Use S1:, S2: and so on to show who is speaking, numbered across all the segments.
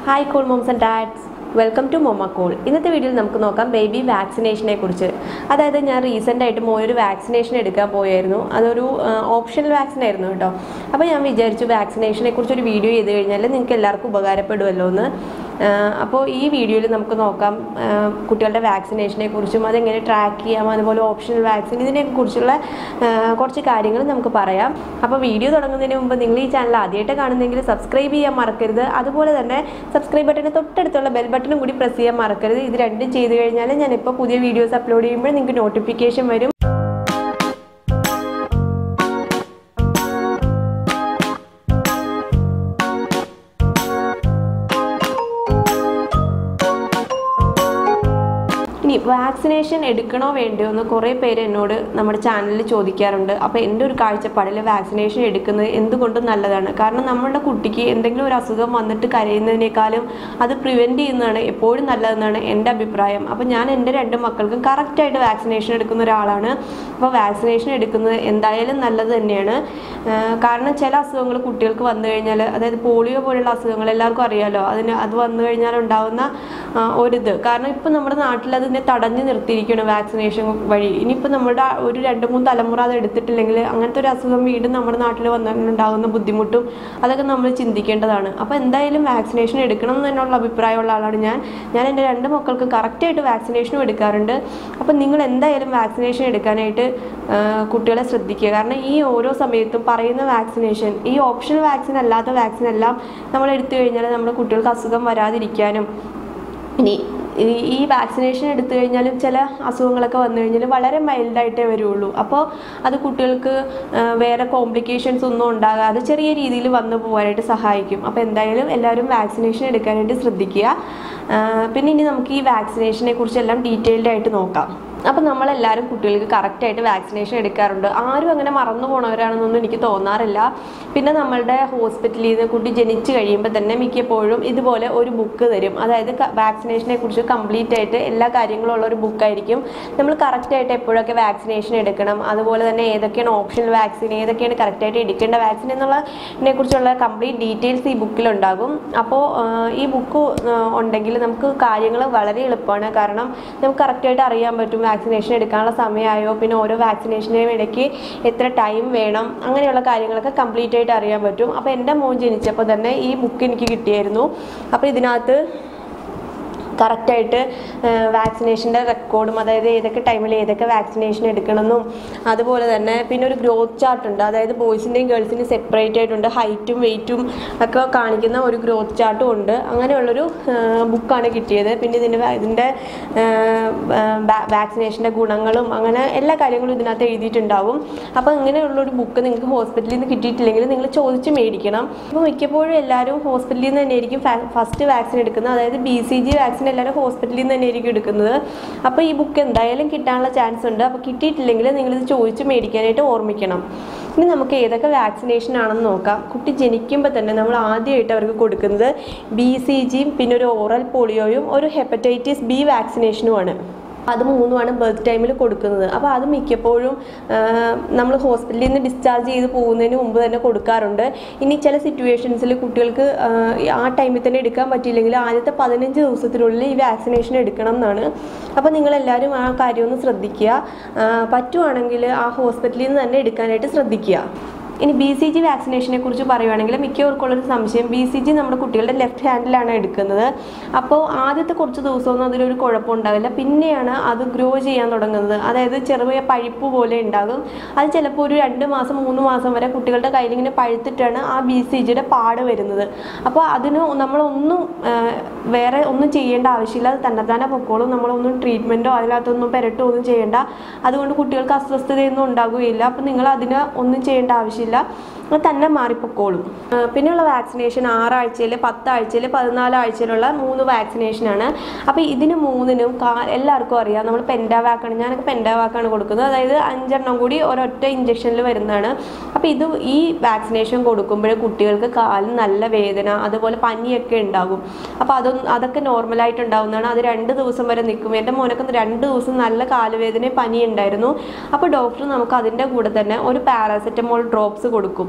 S1: hi cool moms and dads welcome to momma cool ഇന്നത്തെ വീഡിയോയിൽ നമുക്ക് നോക്കാം ബേബി വാക്സിനേഷനെ കുറിച്ച് അതായത് ഞാൻ റീസെൻ്റ് ആയിട്ട് മോനൊരു വാക്സിനേഷൻ എടുക്കാൻ പോയായിരുന്നു അതൊരു ഓപ്ഷണൽ വാക്സിൻ ആയിരുന്നു കേട്ടോ അപ്പോൾ ഞാൻ വിചാരിച്ചു വാക്സിനേഷനെ കുറിച്ച് ഒരു വീഡിയോ ചെയ്ത് കഴിഞ്ഞാൽ നിങ്ങൾക്ക് എല്ലാവർക്കും ഉപകാരപ്പെടുമല്ലോ എന്ന് അപ്പോൾ ഈ വീഡിയോയിൽ നമുക്ക് നോക്കാം ആ, കുട്ടികളുടെ വാക്സിനേഷനെ കുറിച്ചും അതെങ്ങനെ ട്രാക്ക് ചെയ്യാം അതുപോലെ ഓപ്ഷണൽ വാക്സിൻ ഇതിനെയൊക്കെ കുറിച്ചുള്ള ആ, കുറച്ച് കാര്യങ്ങൾ നമുക്ക് പറയാം അപ്പോൾ വീഡിയോ തുടങ്ങുന്നതിന് മുമ്പ് നിങ്ങൾ ഈ ചാനൽ ആദ്യമായിട്ട് കാണുന്നെങ്കിൽ സബ്സ്ക്രൈബ് ചെയ്യാൻ മറക്കരുത് അതുപോലെ തന്നെ സബ്സ്ക്രൈബ് ബട്ടന് തൊട്ടടുത്തുള്ള ബെൽ ബട്ടണും കൂടി പ്രസ് ചെയ്യാൻ മറക്കരുത് ഇത് രണ്ടും ചെയ്ത് കഴിഞ്ഞാൽ ഞാനിപ്പോൾ പുതിയ വീഡിയോസ് അപ്ലോഡ് ചെയ്യുമ്പോൾ നിങ്ങൾക്ക് നോട്ടിഫിക്കേഷൻ വരും ഇനി വാക്സിനേഷൻ എടുക്കണോ വേണ്ടയോ എന്ന് കുറേ പേര് എന്നോട് നമ്മുടെ ചാനലിൽ ചോദിക്കാറുണ്ട് അപ്പോൾ എൻ്റെ ഒരു കാഴ്ചപ്പാടിൽ വാക്സിനേഷൻ എടുക്കുന്നത് എന്തുകൊണ്ടും നല്ലതാണ് കാരണം നമ്മളുടെ കുട്ടിക്ക് എന്തെങ്കിലും ഒരു അസുഖം വന്നിട്ട് കരയുന്നതിനേക്കാളും അത് പ്രിവെൻറ്റ് ചെയ്യുന്നതാണ് എപ്പോഴും നല്ലതെന്നാണ് എൻ്റെ അഭിപ്രായം അപ്പോൾ ഞാൻ എൻ്റെ രണ്ട് മക്കൾക്കും കറക്റ്റായിട്ട് വാക്സിനേഷൻ എടുക്കുന്ന ഒരാളാണ് അപ്പോൾ വാക്സിനേഷൻ എടുക്കുന്നത് എന്തായാലും നല്ലത് തന്നെയാണ് ആഹ് കാരണം ചില അസുഖങ്ങൾ കുട്ടികൾക്ക് വന്നു കഴിഞ്ഞാൽ അതായത് പോളിയോ പോലുള്ള അസുഖങ്ങൾ എല്ലാവർക്കും അറിയാലോ അതിന് അത് വന്നു കഴിഞ്ഞാൽ ഉണ്ടാകുന്ന ആഹ് ഒരിത് കാരണം ഇപ്പം നമ്മുടെ നാട്ടിൽ അതിനെ തടഞ്ഞു നിർത്തിയിരിക്കണം വാക്സിനേഷൻ വഴി ഇനിയിപ്പോൾ നമ്മുടെ ഒരു രണ്ട് മൂന്ന് തലമുറ അത് എടുത്തിട്ടില്ലെങ്കിൽ അങ്ങനത്തെ ഒരു അസുഖം വീണ്ടും നമ്മുടെ നാട്ടിൽ വന്നിട്ടുണ്ടാകുന്ന ബുദ്ധിമുട്ടും അതൊക്കെ നമ്മൾ ചിന്തിക്കേണ്ടതാണ് അപ്പോൾ എന്തായാലും വാക്സിനേഷൻ എടുക്കണം എന്നുള്ള അഭിപ്രായമുള്ള ആളാണ് ഞാൻ ഞാൻ എൻ്റെ രണ്ട് മക്കൾക്ക് കറക്റ്റായിട്ട് വാക്സിനേഷനും എടുക്കാറുണ്ട് അപ്പോൾ നിങ്ങൾ എന്തായാലും വാക്സിനേഷൻ എടുക്കാനായിട്ട് ആ, കുട്ടികളെ ശ്രദ്ധിക്കുക കാരണം ഈ ഓരോ സമയത്തും പറയുന്ന വാക്സിനേഷൻ ഈ ഓപ്ഷണൽ വാക്സിൻ അല്ലാത്ത വാക്സിൻ എല്ലാം നമ്മൾ എടുത്തു കഴിഞ്ഞാൽ നമ്മുടെ കുട്ടികൾക്ക് അസുഖം വരാതിരിക്കാനും ഇനി ഈ ഈ വാക്സിനേഷൻ എടുത്തു കഴിഞ്ഞാലും ചില അസുഖങ്ങളൊക്കെ വന്നു കഴിഞ്ഞാൽ വളരെ മൈൽഡായിട്ടേ വരുള്ളൂ അപ്പോൾ അത് കുട്ടികൾക്ക് ആ, വേറെ കോംപ്ലിക്കേഷൻസ് ഒന്നും ഉണ്ടാകാതെ ചെറിയ രീതിയിൽ വന്നു പോകാനായിട്ട് സഹായിക്കും അപ്പോൾ എന്തായാലും എല്ലാവരും വാക്സിനേഷൻ എടുക്കാനായിട്ട് ശ്രദ്ധിക്കുക ആ, പിന്നെ ഇനി നമുക്ക് ഈ വാക്സിനേഷനെ കുറിച്ചെല്ലാം ഡീറ്റെയിൽഡ് ആയിട്ട് നോക്കാം അപ്പം നമ്മളെല്ലാവരും കുട്ടികൾക്ക് കറക്റ്റായിട്ട് വാക്സിനേഷൻ എടുക്കാറുണ്ട് ആരും അങ്ങനെ മറന്നു പോണവരാണെന്നൊന്നും എനിക്ക് തോന്നാറില്ല പിന്നെ നമ്മളുടെ ഹോസ്പിറ്റലിൽ നിന്ന് കുട്ടി ജനിച്ചു കഴിയുമ്പോൾ തന്നെ മിക്കപ്പോഴും ഇതുപോലെ ഒരു ബുക്ക് തരും അതായത് വാക്സിനേഷനെ കുറിച്ച് കംപ്ലീറ്റ് ആയിട്ട് എല്ലാ കാര്യങ്ങളും ഉള്ള ഒരു ബുക്കായിരിക്കും നമ്മൾ കറക്റ്റായിട്ട് എപ്പോഴൊക്കെ വാക്സിനേഷൻ എടുക്കണം അതുപോലെ തന്നെ ഏതൊക്കെയാണ് ഓപ്ഷണൽ വാക്സിൻ ഏതൊക്കെയാണ് കറക്റ്റായിട്ട് എടുക്കേണ്ട വാക്സിൻ എന്നുള്ളതിനെ കുറിച്ചുള്ള കംപ്ലീറ്റ് ഡീറ്റെയിൽസ് ഈ ബുക്കിലുണ്ടാകും അപ്പോൾ ഈ ബുക്ക് ഉണ്ടെങ്കിൽ നമുക്ക് കാര്യങ്ങൾ വളരെ എളുപ്പമാണ് കാരണം നമുക്ക് കറക്റ്റായിട്ട് അറിയാൻ പറ്റും വാക്സിനേഷൻ എടുക്കാനുള്ള സമയമായോ പിന്നെ ഓരോ വാക്സിനേഷൻ്റെയും ഇടയ്ക്ക് എത്ര ടൈം വേണം അങ്ങനെയുള്ള കാര്യങ്ങളൊക്കെ കംപ്ലീറ്റ് ആയിട്ട് അറിയാൻ പറ്റും അപ്പോൾ എൻ്റെ മോൻ ജനിച്ചപ്പോൾ തന്നെ ഈ ബുക്ക് എനിക്ക് കിട്ടിയായിരുന്നു അപ്പോൾ ഇതിനകത്ത് കറക്റ്റായിട്ട് വാക്സിനേഷൻ്റെ റെക്കോർഡും അതായത് ഏതൊക്കെ ടൈമിൽ ഏതൊക്കെ വാക്സിനേഷൻ എടുക്കണമെന്നും അതുപോലെ തന്നെ പിന്നെ ഒരു ഗ്രോത്ത് ചാർട്ട് ഉണ്ട് അതായത് ബോയ്സിൻ്റെയും ഗേൾസിൻ്റെയും സെപ്പറേറ്റ് ആയിട്ടുണ്ട് ഹൈറ്റും വെയിറ്റും ഒക്കെ കാണിക്കുന്ന ഒരു ഗ്രോത്ത് ചാർട്ടും ഉണ്ട് അങ്ങനെയുള്ളൊരു ബുക്കാണ് കിട്ടിയത് പിന്നെ ഇതിൻ്റെ വാ- ഇതിൻ്റെ വാക്സിനേഷൻ്റെ ഗുണങ്ങളും അങ്ങനെ എല്ലാ കാര്യങ്ങളും ഇതിനകത്ത് എഴുതിയിട്ടുണ്ടാവും അപ്പോൾ ഇങ്ങനെയുള്ളൊരു ബുക്ക് നിങ്ങൾക്ക് ഹോസ്പിറ്റലിൽ നിന്ന് കിട്ടിയിട്ടില്ലെങ്കിൽ നിങ്ങൾ ചോദിച്ച് മേടിക്കണം അപ്പോൾ മിക്കപ്പോഴും എല്ലാവരും ഹോസ്പിറ്റലിൽ നിന്ന് തന്നെയായിരിക്കും ഫസ്റ്റ് വാക്സിൻ എടുക്കുന്നത് അതായത് ബി സി ജി വാക്സിൻ എല്ലാവരും ഹോസ്പിറ്റലിൽ നിന്ന് തന്നെയായിരിക്കും എടുക്കുന്നത് അപ്പോൾ ഈ ബുക്ക് എന്തായാലും കിട്ടാനുള്ള ചാൻസ് ഉണ്ട് അപ്പോൾ കിട്ടിയിട്ടില്ലെങ്കിൽ നിങ്ങളിത് ചോദിച്ച് മേടിക്കാനായിട്ട് ഓർമ്മിക്കണം ഇനി നമുക്ക് ഏതൊക്കെ വാക്സിനേഷൻ ആണെന്ന് നോക്കാം കുട്ടി ജനിക്കുമ്പോൾ തന്നെ നമ്മൾ ആദ്യമായിട്ട് അവർക്ക് കൊടുക്കുന്നത് ബി സി ജിയും പിന്നെ ഒരു ഓറൽ പോളിയോയും ഒരു ഹെപ്പറ്റൈറ്റിസ് ബി വാക്സിനേഷനുമാണ് അത് മൂന്നുമാണ് ബർത്ത് ടൈമിൽ കൊടുക്കുന്നത് അപ്പോൾ അത് മിക്കപ്പോഴും നമ്മൾ ഹോസ്പിറ്റലിൽ നിന്ന് ഡിസ്ചാർജ് ചെയ്ത് പോകുന്നതിന് മുമ്പ് തന്നെ കൊടുക്കാറുണ്ട് ഇനി ചില സിറ്റുവേഷൻസിൽ കുട്ടികൾക്ക് ആ, ആ ടൈമിൽ തന്നെ എടുക്കാൻ പറ്റിയില്ലെങ്കിൽ ആദ്യത്തെ പതിനഞ്ച് ദിവസത്തിനുള്ളിൽ ഈ വാക്സിനേഷൻ എടുക്കണം എന്നാണ് അപ്പോൾ നിങ്ങളെല്ലാവരും ആ കാര്യം ഒന്ന് ശ്രദ്ധിക്കുക ആ, പറ്റുവാണെങ്കിൽ ആ ഹോസ്പിറ്റലിൽ നിന്ന് തന്നെ എടുക്കാനായിട്ട് ശ്രദ്ധിക്കുക ഇനി ബി സി ജി വാക്സിനേഷനെ കുറിച്ച് പറയുവാണെങ്കിൽ മിക്കവർക്കുള്ളൊരു സംശയം ബി സി ജി നമ്മുടെ കുട്ടികളുടെ ലെഫ്റ്റ് ഹാൻഡിലാണ് എടുക്കുന്നത് അപ്പോൾ ആദ്യത്തെ കുറച്ച് ദിവസമൊന്നും അതിലൊരു കുഴപ്പമുണ്ടാവില്ല പിന്നെയാണ് അത് ഗ്രോ ചെയ്യാൻ തുടങ്ങുന്നത് അതായത് ചെറിയ പഴുപ്പ് പോലെ ഉണ്ടാകും അത് ചിലപ്പോൾ ഒരു രണ്ട് മാസം മൂന്ന് മാസം വരെ കുട്ടികളുടെ കയ്യിൽ ഇങ്ങനെ പഴുത്തിട്ടാണ് ആ ബി സി ജിയുടെ പാട് വരുന്നത് അപ്പോൾ അതിന് നമ്മളൊന്നും ആ, വേറെ ഒന്നും ചെയ്യേണ്ട ആവശ്യമില്ല അത് തന്നെത്താനെ പൊക്കോളും നമ്മളൊന്നും ട്രീറ്റ്മെൻറ്റോ അതിനകത്തൊന്നും പെരട്ടോ ഒന്നും ചെയ്യേണ്ട അതുകൊണ്ട് കുട്ടികൾക്ക് അസ്വസ്ഥതയൊന്നും ഉണ്ടാകുകയില്ല അപ്പോൾ നിങ്ങൾ അതിന് ഒന്നും ചെയ്യേണ്ട ആവശ്യമില്ല അത് തന്നെ മാറിപ്പൊക്കോളും ആ, പിന്നെയുള്ള വാക്സിനേഷൻ ആറാഴ്ചയിൽ പത്താഴ്ചയിൽ പതിനാല് ആഴ്ചയിലുള്ള മൂന്ന് വാക്സിനേഷനാണ് അപ്പോൾ ഇതിന് മൂന്നിനും കാ എല്ലാവർക്കും അറിയാം നമ്മൾ പെൻഡാവാക്കാണ് ഞാനൊക്കെ പെൻഡാവാക്കാണ് കൊടുക്കുന്നത് അതായത് അഞ്ചെണ്ണം കൂടി ഒരൊറ്റ ഇഞ്ചക്ഷനിൽ വരുന്നതാണ് അപ്പോൾ ഇത് ഈ വാക്സിനേഷൻ കൊടുക്കുമ്പോൾ കുട്ടികൾക്ക് കാലിന് നല്ല വേദന അതുപോലെ പനിയൊക്കെ ഉണ്ടാകും അപ്പോൾ അതൊന്നും അതൊക്കെ നോർമലായിട്ട് ഉണ്ടാകുന്നതാണ് അത് രണ്ട് ദിവസം വരെ നിൽക്കും എൻ്റെ മോനൊക്കെ രണ്ട് ദിവസം നല്ല കാലുവേദനയും പനി ഉണ്ടായിരുന്നു അപ്പോൾ ഡോക്ടർ നമുക്ക് അതിൻ്റെ കൂടെ തന്നെ ഒരു പാരാസെറ്റമോൾ ഡ്രോപ്സ് കൊടുക്കും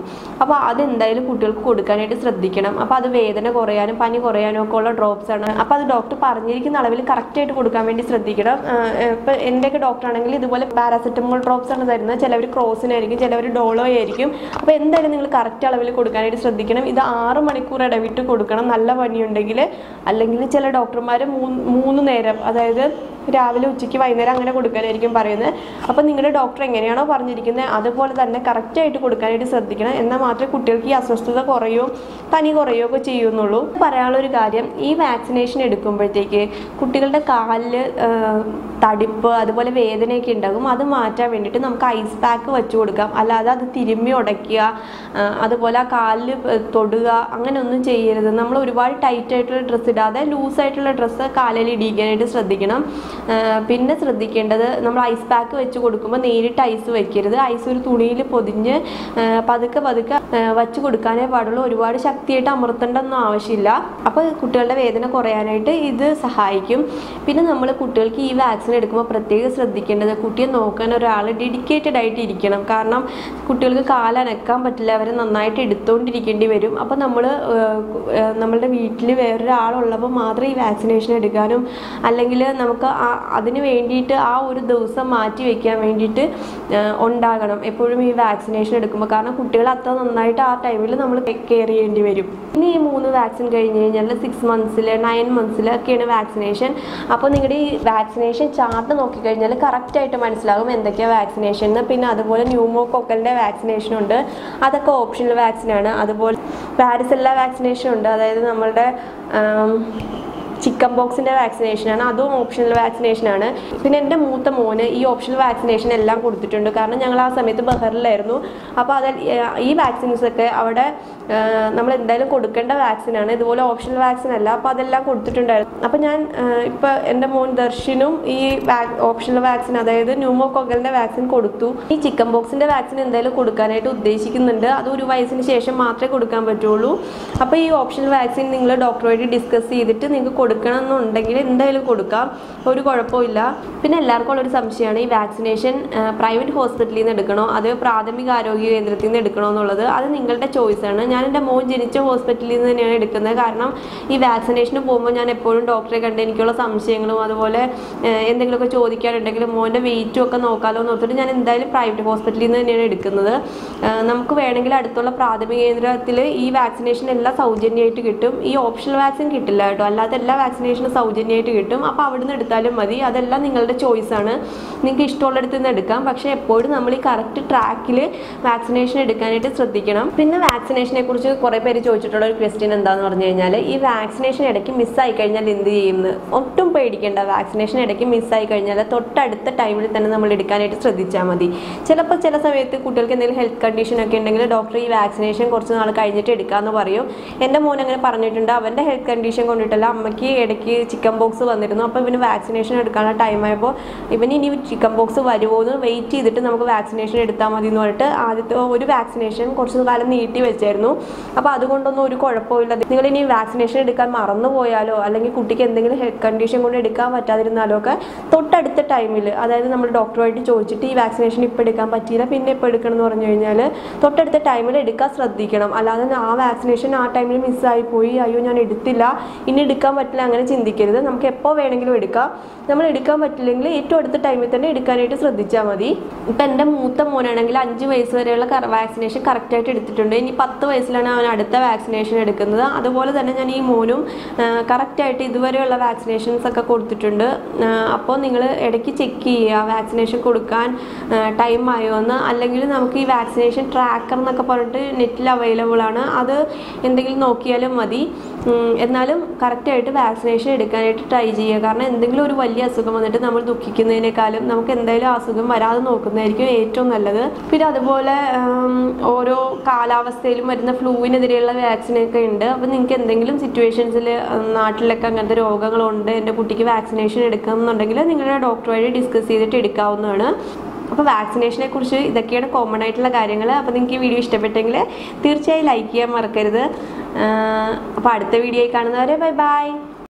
S1: അപ്പോൾ അതെന്തായാലും കുട്ടികൾക്ക് കൊടുക്കാനായിട്ട് ശ്രദ്ധിക്കണം അപ്പോൾ അത് വേദന കുറയാനും പനി കുറയാനും ഒക്കെ ഉള്ള ഡ്രോപ്സ് ആണ് അപ്പോൾ അത് ഡോക്ടർ പറഞ്ഞിരിക്കുന്ന അളവിൽ കറക്റ്റായിട്ട് കൊടുക്കാൻ വേണ്ടി ശ്രദ്ധിക്കണം ഇപ്പോൾ എൻ്റെയൊക്കെ ഡോക്ടർ ആണെങ്കിൽ ഇതുപോലെ പാരാസെറ്റമോൾ ഡ്രോപ്സ് ആണ് തരുന്നത് ചിലവർ ക്രോസിനായിരിക്കും ചിലവർ ഡോളോ ആയിരിക്കും അപ്പോൾ എന്തായാലും നിങ്ങൾ കറക്റ്റ് അളവിൽ കൊടുക്കാനായിട്ട് ശ്രദ്ധിക്കണം ഇത് ആറ് മണിക്കൂർ ഇടവിട്ട് കൊടുക്കണം നല്ല പനിയുണ്ടെങ്കിൽ അല്ലെങ്കിൽ ചില ഡോക്ടർമാർ മൂന്ന് മൂന്ന് നേരം അതായത് രാവിലെ ഉച്ചയ്ക്ക് വൈകുന്നേരം അങ്ങനെ കൊടുക്കാനായിരിക്കും പറയുന്നത് അപ്പോൾ നിങ്ങളുടെ ഡോക്ടർ എങ്ങനെയാണോ പറഞ്ഞിരിക്കുന്നത് അതുപോലെ തന്നെ കറക്റ്റായിട്ട് കൊടുക്കാനായിട്ട് ശ്രദ്ധിക്കണം എന്നാൽ മാത്രമേ കുട്ടികൾക്ക് ഈ അസ്വസ്ഥത കുറയോ പനി കുറയോ ഒക്കെ ചെയ്യുന്നുള്ളൂ പറയാനുള്ള ഒരു കാര്യം ഈ വാക്സിനേഷൻ എടുക്കുമ്പോഴത്തേക്ക് കുട്ടികളുടെ കാലിൽ തടിപ്പ് അതുപോലെ വേദനയൊക്കെ ഉണ്ടാകും അത് മാറ്റാൻ വേണ്ടിയിട്ട് നമുക്ക് ഐസ് പാക്ക് വെച്ച് കൊടുക്കാം അല്ലാതെ അത് തിരുമ്മി ഉടയ്ക്കുക ആ, അതുപോലെ ആ കാലിൽ തൊടുക അങ്ങനെ ഒന്നും ചെയ്യരുത് നമ്മൾ ഒരുപാട് ടൈറ്റ് ആയിട്ടുള്ള ഡ്രസ്സ് ഇടാതെ ലൂസ് ആയിട്ടുള്ള ഡ്രസ്സ് കാലിൽ ഇടിക്കാനായിട്ട് ശ്രദ്ധിക്കണം ആ, പിന്നെ ശ്രദ്ധിക്കേണ്ടത് നമ്മൾ ഐസ് പാക്ക് വെച്ച് കൊടുക്കുമ്പോൾ നേരിട്ട് ഐസ് വെക്കരുത് ഐസ് ഒരു തുണിയിൽ പൊതിഞ്ഞ് ആ, പതുക്കെ പതുക്കെ ആ, വച്ച് കൊടുക്കാനേ പാടുള്ളൂ ഒരുപാട് ശക്തിയായിട്ട് അമർത്തേണ്ടൊന്നും ആവശ്യമില്ല അപ്പോൾ കുട്ടികളുടെ വേദന കുറയാനായിട്ട് ഇത് സഹായിക്കും പിന്നെ നമ്മൾ കുട്ടികൾക്ക് ഈ വാക്സിൻ എടുക്കുമ്പോൾ പ്രത്യേകം ശ്രദ്ധിക്കേണ്ടത് കുട്ടിയെ നോക്കാൻ ഒരാൾ ഡെഡിക്കേറ്റഡ് ആയിട്ട് ഇരിക്കണം കാരണം കുട്ടികൾക്ക് കാലനക്കാൻ പറ്റില്ല അവരെ നന്നായിട്ട് എടുത്തുകൊണ്ടിരിക്കേണ്ടി വരും അപ്പോൾ നമ്മൾ നമ്മളുടെ വീട്ടിൽ വേറൊരാളുള്ളപ്പോൾ മാത്രമേ ഈ വാക്സിനേഷൻ എടുക്കാനും അല്ലെങ്കിൽ നമുക്ക് ആ അതിന് വേണ്ടിയിട്ട് ആ ഒരു ദിവസം മാറ്റി വെക്കാൻ വേണ്ടിയിട്ട് ആ, ഉണ്ടാകണം എപ്പോഴും ഈ വാക്സിനേഷൻ എടുക്കുമ്പോൾ കാരണം കുട്ടികൾ അത്ര നന്നായിട്ട് ആ ടൈമിൽ നമ്മൾ കെയർ ചെയ്യേണ്ടി വരും ഇനി ഈ മൂന്ന് വാക്സിൻ കഴിഞ്ഞ് കഴിഞ്ഞാൽ സിക്സ് മന്ത്സിൽ നയൻ മന്ത്സിൽ ഒക്കെയാണ് വാക്സിനേഷൻ അപ്പോൾ നിങ്ങളുടെ ഈ വാക്സിനേഷൻ ചാർട്ട് നോക്കിക്കഴിഞ്ഞാൽ കറക്റ്റായിട്ട് മനസ്സിലാകും എന്തൊക്കെയാണ് വാക്സിനേഷൻ എന്ന് പിന്നെ അതുപോലെ ന്യൂമോകോക്കലിൻ്റെ വാക്സിനേഷൻ ഉണ്ട് അതൊക്കെ ഓപ്ഷണൽ വാക്സിനാണ് അതുപോലെ പാരിസെല്ല വാക്സിനേഷൻ ഉണ്ട് അതായത് നമ്മളുടെ ചിക്കൻ ബോക്സിൻ്റെ വാക്സിനേഷനാണ് അതും ഓപ്ഷണൽ വാക്സിനേഷനാണ് പിന്നെ എൻ്റെ മൂത്ത മോന് ഈ ഓപ്ഷണൽ വാക്സിനേഷൻ എല്ലാം കൊടുത്തിട്ടുണ്ട് കാരണം ഞങ്ങൾ ആ സമയത്ത് ബഹറിലായിരുന്നു അപ്പോൾ അത് ഈ വാക്സിൻസ് ഒക്കെ അവിടെ നമ്മൾ എന്തായാലും കൊടുക്കേണ്ട വാക്സിനാണ് ഇതുപോലെ ഓപ്ഷണൽ വാക്സിൻ അല്ല അപ്പോൾ അതെല്ലാം കൊടുത്തിട്ടുണ്ടായിരുന്നു അപ്പോൾ ഞാൻ ഇപ്പോൾ എൻ്റെ മോൻ ദർശനും ഈ ഓപ്ഷണൽ വാക്സിൻ അതായത് ന്യൂമോകോക്കലിൻ്റെ വാക്സിൻ കൊടുത്തു ഈ ചിക്കൻ ബോക്സിൻ്റെ വാക്സിൻ എന്തായാലും കൊടുക്കാനായിട്ട് ഉദ്ദേശിക്കുന്നുണ്ട് അത് ഒരു വയസ്സിന് ശേഷം മാത്രമേ കൊടുക്കാൻ പറ്റുള്ളൂ അപ്പോൾ ഈ ഓപ്ഷണൽ വാക്സിൻ നിങ്ങൾ ഡോക്ടറുമായിട്ട് ഡിസ്കസ് ചെയ്തിട്ട് നിങ്ങൾക്ക് കൊടുക്കണം എന്നുണ്ടെങ്കിൽ എന്തായാലും കൊടുക്കാം ഒരു കുഴപ്പമില്ല പിന്നെ എല്ലാവർക്കും ഉള്ളൊരു സംശയമാണ് ഈ വാക്സിനേഷൻ പ്രൈവറ്റ് ഹോസ്പിറ്റലിൽ നിന്ന് എടുക്കണോ അത് പ്രാഥമിക ആരോഗ്യ കേന്ദ്രത്തിൽ നിന്ന് എടുക്കണോ എന്നുള്ളത് അത് നിങ്ങളുടെ ചോയ്സാണ് ഞാൻ എൻ്റെ മോൻ ജനിച്ച ഹോസ്പിറ്റലിൽ നിന്ന് തന്നെയാണ് എടുക്കുന്നത് കാരണം ഈ വാക്സിനേഷന് പോകുമ്പോൾ ഞാൻ എപ്പോഴും ഡോക്ടറെ കണ്ട് എനിക്കുള്ള സംശയങ്ങളും അതുപോലെ ഏഹ്, എന്തെങ്കിലുമൊക്കെ ചോദിക്കാനുണ്ടെങ്കിൽ മോൻ്റെ വെയിറ്റും ഒക്കെ നോക്കാമല്ലോ എന്ന് ഓർത്തിട്ട് ഞാൻ എന്തായാലും പ്രൈവറ്റ് ഹോസ്പിറ്റലിൽ നിന്ന് തന്നെയാണ് എടുക്കുന്നത് ഏഹ്, നമുക്ക് വേണമെങ്കിൽ അടുത്തുള്ള പ്രാഥമിക കേന്ദ്രത്തിൽ ഈ വാക്സിനേഷൻ എല്ലാം സൗജന്യമായിട്ട് കിട്ടും ഈ ഓപ്ഷണൽ വാക്സിൻ കിട്ടില്ല കേട്ടോ അല്ലാതെ എല്ലാ വാക്സിനേഷനും സൗജന്യമായിട്ട് കിട്ടും അപ്പോൾ അവിടുന്ന് എടുത്താലും മതി അതെല്ലാം നിങ്ങളുടെ ചോയ്സാണ് നിങ്ങൾക്ക് ഇഷ്ടമുള്ളിടത്ത് നിന്ന് എടുക്കാം പക്ഷേ എപ്പോഴും നമ്മൾ ഈ കറക്റ്റ് ട്രാക്കിൽ വാക്സിനേഷൻ എടുക്കാനായിട്ട് ശ്രദ്ധിക്കണം പിന്നെ വാക്സിനേഷനെ കുറിച്ച് കുറേ പേര് ചോദിച്ചിട്ടുള്ള ഒരു ക്വസ്റ്റ്യൻ എന്താണെന്ന് പറഞ്ഞു കഴിഞ്ഞാൽ ഈ വാക്സിനേഷൻ ഇടയ്ക്ക് മിസ്സായി കഴിഞ്ഞാൽ എന്ത് ചെയ്യുമെന്ന് ഒട്ടും പേടിക്കേണ്ട വാക്സിനേഷൻ ഇടയ്ക്ക് മിസ്സായി കഴിഞ്ഞാൽ തൊട്ടടുത്ത ടൈമിൽ തന്നെ നമ്മൾ എടുക്കാനായിട്ട് ശ്രദ്ധിച്ചാൽ മതി ചിലപ്പോൾ ചില സമയത്ത് കുട്ടികൾക്ക് എന്തെങ്കിലും ഹെൽത്ത് കണ്ടീഷൻ ഒക്കെ ഉണ്ടെങ്കിൽ ഡോക്ടർ ഈ വാക്സിനേഷൻ കുറച്ച് നാൾ കഴിഞ്ഞിട്ട് എടുക്കാമെന്ന് പറയും എൻ്റെ മോൻ അങ്ങനെ പറഞ്ഞിട്ടുണ്ട് അവൻ്റെ ഹെൽത്ത് കണ്ടീഷൻ കൊണ്ടിട്ടല്ല അമ്മയ്ക്ക് ഇടയ്ക്ക് ചിക്കൻ ബോക്സ് വന്നിരുന്നു അപ്പോൾ ഇവന് വാക്സിനേഷൻ എടുക്കാനുള്ള ടൈം ആയപ്പോൾ ഇവന് ഇനി ചിക്കൻ ബോക്സ് വരുമോ എന്ന് വെയിറ്റ് ചെയ്തിട്ട് നമുക്ക് വാക്സിനേഷൻ എടുത്താൽ മതി എന്ന് പറഞ്ഞിട്ട് ആദ്യത്തെ ഒരു വാക്സിനേഷൻ കുറച്ച് കാലം നീട്ടി വെച്ചായിരുന്നു അപ്പോൾ അതുകൊണ്ടൊന്നും ഒരു കുഴപ്പമില്ല നിങ്ങൾ ഇനി വാക്സിനേഷൻ എടുക്കാൻ മറന്നു പോയാലോ അല്ലെങ്കിൽ കുട്ടിക്ക് എന്തെങ്കിലും ഹെൽത്ത് കണ്ടീഷൻ കൊണ്ട് എടുക്കാൻ പറ്റാതിരുന്നാലോ ഒക്കെ തൊട്ടടുത്ത ടൈമിൽ അതായത് നമ്മൾ ഡോക്ടറുമായിട്ട് ചോദിച്ചിട്ട് ഈ വാക്സിനേഷൻ ഇപ്പോൾ എടുക്കാൻ പറ്റിയില്ല പിന്നെ ഇപ്പോൾ എടുക്കണം എന്ന് പറഞ്ഞു കഴിഞ്ഞാൽ തൊട്ടടുത്ത ടൈമിൽ എടുക്കാൻ ശ്രദ്ധിക്കണം അല്ലാതെ ആ വാക്സിനേഷൻ ആ ടൈമിൽ മിസ്സായി പോയി അയ്യോ ഞാൻ എടുത്തില്ല ഇനി എടുക്കാൻ പറ്റില്ല അങ്ങനെ ചിന്തിക്കരുത് നമുക്ക് എപ്പോൾ വേണമെങ്കിലും എടുക്കാം നമ്മൾ എടുക്കാൻ പറ്റില്ലെങ്കിൽ ഏറ്റവും അടുത്ത ടൈമിൽ തന്നെ എടുക്കാനായിട്ട് ശ്രദ്ധിച്ചാൽ മതി ഇപ്പം എൻ്റെ മൂത്ത മോനാണെങ്കിൽ അഞ്ച് വയസ്സ് വരെയുള്ള വാക്സിനേഷൻ കറക്റ്റായിട്ട് എടുത്തിട്ടുണ്ട് ഇനി പത്ത് വയസ്സിലാണ് അവൻ അടുത്ത വാക്സിനേഷൻ എടുക്കുന്നത് അതുപോലെ തന്നെ ഞാൻ ഈ മോനും കറക്റ്റായിട്ട് ഇതുവരെയുള്ള വാക്സിനേഷൻസ് ഒക്കെ കൊടുത്തിട്ടുണ്ട് അപ്പോൾ നിങ്ങൾ ഇടയ്ക്ക് ചെക്ക് ചെയ്യുക വാക്സിനേഷൻ കൊടുക്കാൻ ടൈം ആയോ എന്ന് അല്ലെങ്കിൽ നമുക്ക് ഈ വാക്സിനേഷൻ ട്രാക്കർ എന്നൊക്കെ പറഞ്ഞിട്ട് നെറ്റിൽ അവൈലബിൾ ആണ് അത് എന്തെങ്കിലും നോക്കിയാലും മതി ഉം, എന്നാലും കറക്റ്റായിട്ട് വാക്സിനേഷൻ എടുക്കാനായിട്ട് ട്രൈ ചെയ്യുക കാരണം എന്തെങ്കിലും ഒരു വലിയ അസുഖം വന്നിട്ട് നമ്മൾ ദുഃഖിക്കുന്നതിനേക്കാളും നമുക്ക് എന്തായാലും ആ അസുഖം വരാതെ നോക്കുന്നതായിരിക്കും ഏറ്റവും നല്ലത് പിന്നെ അതുപോലെ ഉം, ഓരോ കാലാവസ്ഥയിലും വരുന്ന ഫ്ലൂവിനെതിരെയുള്ള വാക്സിനൊക്കെ ഉണ്ട് അപ്പോൾ നിങ്ങൾക്ക് എന്തെങ്കിലും സിറ്റുവേഷൻസിൽ നാട്ടിലൊക്കെ അങ്ങനത്തെ രോഗങ്ങളുണ്ട് എൻ്റെ കുട്ടിക്ക് വാക്സിനേഷൻ എടുക്കണം എന്നുണ്ടെങ്കിൽ നിങ്ങളുടെ ഡോക്ടറുമായിട്ട് ഡിസ്കസ് ചെയ്തിട്ട് എടുക്കാവുന്നതാണ് അപ്പോൾ വാക്സിനേഷനെ കുറിച്ച് ഇതൊക്കെയാണ് കോമൺ ആയിട്ടുള്ള കാര്യങ്ങൾ അപ്പോൾ നിങ്ങൾക്ക് ഈ വീഡിയോ ഇഷ്ടപ്പെട്ടെങ്കിൽ തീർച്ചയായും ലൈക്ക് ചെയ്യാൻ മറക്കരുത് അപ്പോൾ അടുത്ത വീഡിയോയിൽ കാണുന്നവരെ ബൈ ബൈ